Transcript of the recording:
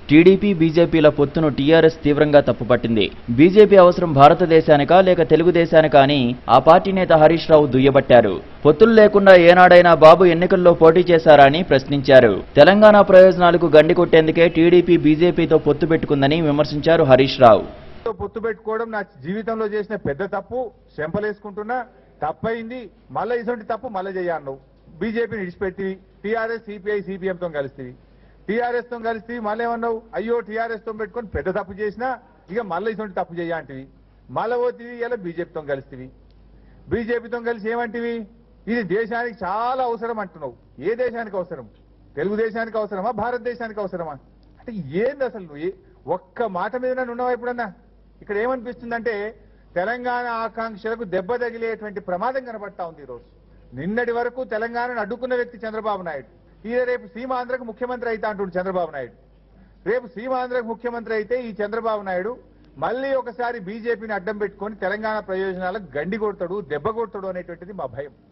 TDP బీజేపీల పొత్తును TRS తీవ్రంగా తప్పుపట్టింది BJP అవసరం భారతదేశానికా లేక తెలుగుదేశానికా అని ఆ పార్టీ నేత హరీష్ రావు దుయ్యబట్టారు పొత్తులు లేకుండా ఏనాడైనా బాబు ఎన్నికల్లో పోటీ చేశారా అని ప్రశ్నించారు తెలంగాణ ప్రయోజనాలకు గండి కొట్టేందుకే టీడీపీ బీజేపీతో పొత్తు పెట్టుకుందని విమర్శించారు హరీష్ రావు తో పొత్తు పెట్టుకోవడం నా జీవితంలో చేసిన పెద్ద తప్పు చెంపలేసుకుంటున్నా తప్పయింది మళ్ళీ ఇటువంటి తప్పు మళ్ళీ చేయాలి బీజేపీని విడిచిపెట్టి టీఆర్ఎస్ సిపిఐ సిపిఎంతో కలిస్తేవి టీఆర్ఎస్ తో కలిసి మళ్ళీ ఏమన్నావు అయ్యో టీఆర్ఎస్ తో పెట్టుకొని పెద్ద తప్పు చేసినా ఇక మళ్ళీ ఇటువంటి తప్పు చేయంటివి మళ్ళీ పోతివి ఇలా బీజేపీతో కలిస్తేవి బీజేపీతో కలిసి ఏమంటివి ఇది దేశానికి చాలా అవసరం అంటున్నావు ఏ దేశానికి అవసరం తెలుగుదేశానికి అవసరమా భారతదేశానికి అవసరమా అంటే ఏంది అసలు నువ్వు ఏ- ఒక్క మాట మీద ఉన్నావా ఎప్పుడన్నా ఇక్కడ ఏమనిపిస్తుందంటే తెలంగాణ ఆకాంక్షలకు దెబ్బ తగిలేటువంటి ప్రమాదం కనబడతా ఉంది ఈరోజు నిన్నటి వరకు తెలంగాణను అడ్డుకున్న వ్యక్తి చంద్రబాబు నాయుడు ఈయన రేపు సీమాంధ్రకు ముఖ్యమంత్రి అయితే అంటుండు చంద్రబాబు నాయుడు రేపు సీమాంధ్రకు ముఖ్యమంత్రి అయితే ఈ చంద్రబాబు నాయుడు మళ్ళీ ఒకసారి బీజేపీని అడ్డం పెట్టుకొని తెలంగాణ ప్రయోజనాలకు గండి కొడతాడు దెబ్బ కొడతాడు అనేటువంటిది మా భయం